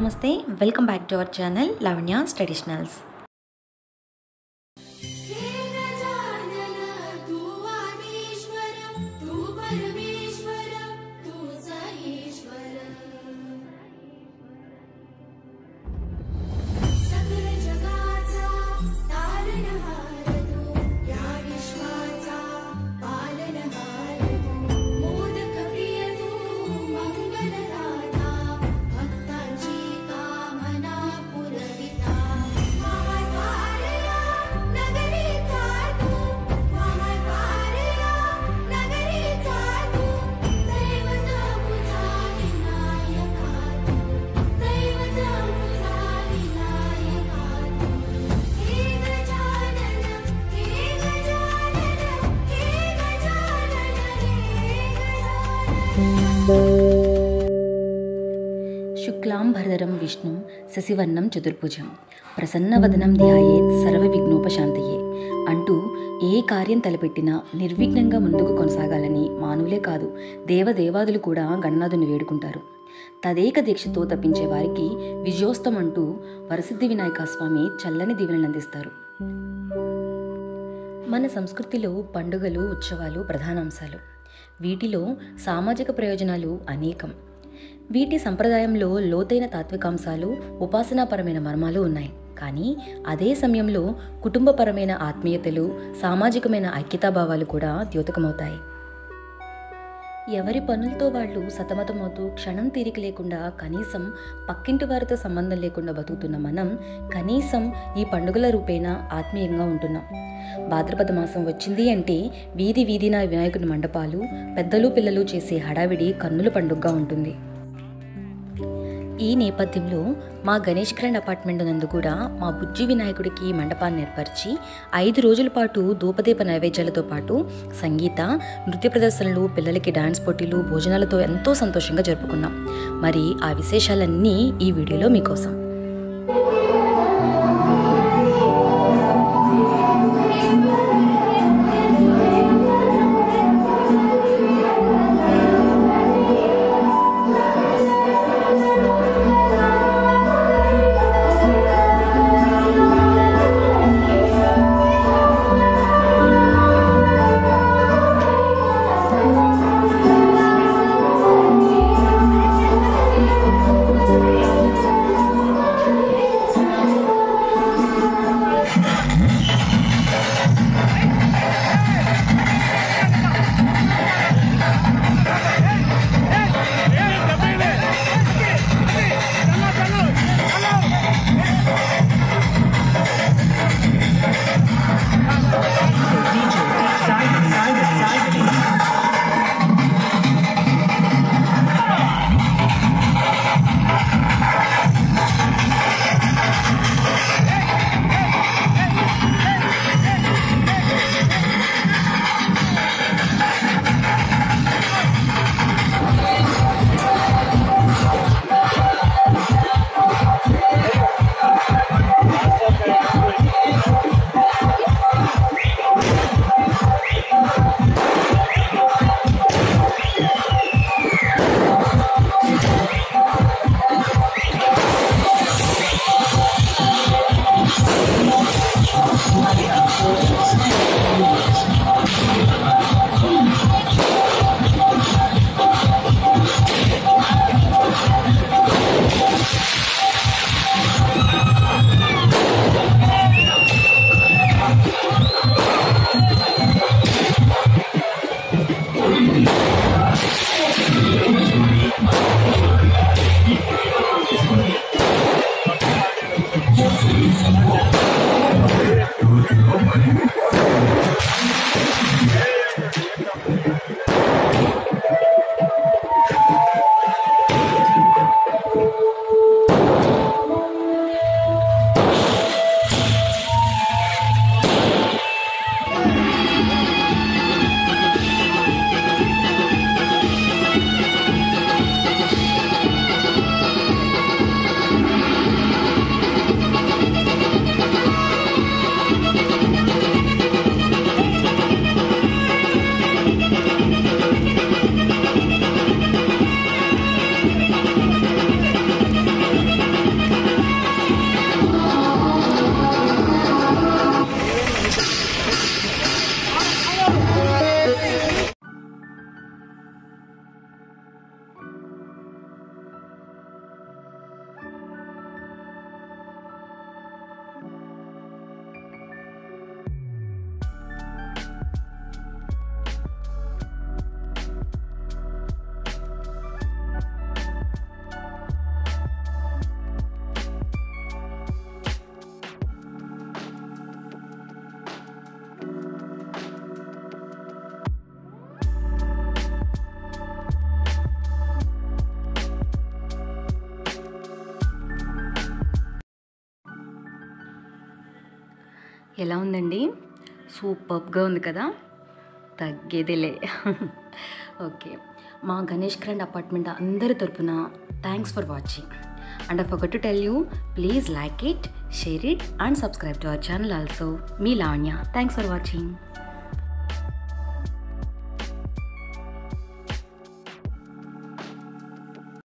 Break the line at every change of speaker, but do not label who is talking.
నమస్తే welcome back to our channel Lavanya traditionals
हे गजानन तू आदिश्वर तू परमेश्वर तू ईश्वर सकल जगाचा तारणहार तू या विश्वाचा पालनहार तू मोदक प्रिय तू मंगलदाता भक्तांची कामना पुरविता महाद्वारया नगरीचा तू महाद्वारया नगरीचा तू दैवत मुझा विनायका तू दैवत मुझा विनायका तू हे गजानन हे गजानन हे गजानन हे गजानन
శుక్లాంబరధరం విష్ణు శశివర్ణం చతుర్భుజం ప్రసన్నవదనం ధ్యాయేత్ సర్వ విఘ్నోపశాంతయే అంటూ ఏ కార్యం తలపెట్టినా నిర్విఘ్నంగా ముందుకు కొనసాగాలని మానవులే కాదు దేవదేవాదులు కూడా గణనాథుని వేడుకుంటారు తదేక దీక్షతో తప్పించే వారికి విజయోస్తం అంటూ వరసిద్ధి వినాయక స్వామి చల్లని దీవెనలు అందిస్తారు మన సంస్కృతిలో పండుగలు ఉత్సవాలు ప్రధాన అంశాలు వీటిలో సామాజిక ప్రయోజనాలు అనేకం వీటి సంప్రదాయంలో లోతైన తాత్వికాంశాలు ఉపాసనాపరమైన మర్మాలు ఉన్నాయి కానీ అదే సమయంలో కుటుంబపరమైన ఆత్మీయతలు సామాజికమైన ఐక్యతాభావాలు కూడా ద్యోతకమవుతాయి ఎవరి పనులతో వాళ్ళు సతమతమవుతూ క్షణం తీరిక లేకుండా కనీసం పక్కింటి వారితో సంబంధం లేకుండా బతుకుతున్న మనం కనీసం ఈ పండుగల రూపేణ ఆత్మీయంగా ఉంటున్నాం భాద్రపద మాసం వచ్చింది అంటే వీధి వీధిన వినాయకుని మండపాలు పెద్దలు పిల్లలు చేసే హడావిడి కన్నుల పండుగగా ఉంటుంది ఈ నేపథ్యంలో మా గణేష్ గ్రాండ్ అపార్ట్మెంట్ నందు కూడా మా బుజ్జి వినాయకుడికి మండపాన్ని ఏర్పరిచి ఐదు రోజుల పాటు ధూపదీప నైవేద్యాలతో పాటు సంగీత నృత్య ప్రదర్శనలు పిల్లలకి డాన్స్ పోటీలు భోజనాలతో ఎంతో సంతోషంగా జరుపుకున్నాం మరి ఆ విశేషాలన్నీ ఈ వీడియోలో మీకోసం ఎలా ఉందండి సూపర్గా ఉంది కదా తగ్గేదిలే ఓకే మా గణేష్ గ్రాండ్ అపార్ట్మెంట్ అందరి తరపున thanks for watching and I forgot to tell you please like it share it and subscribe to our channel also మీ లావణ్య థ్యాంక్స్ ఫర్ వాచింగ్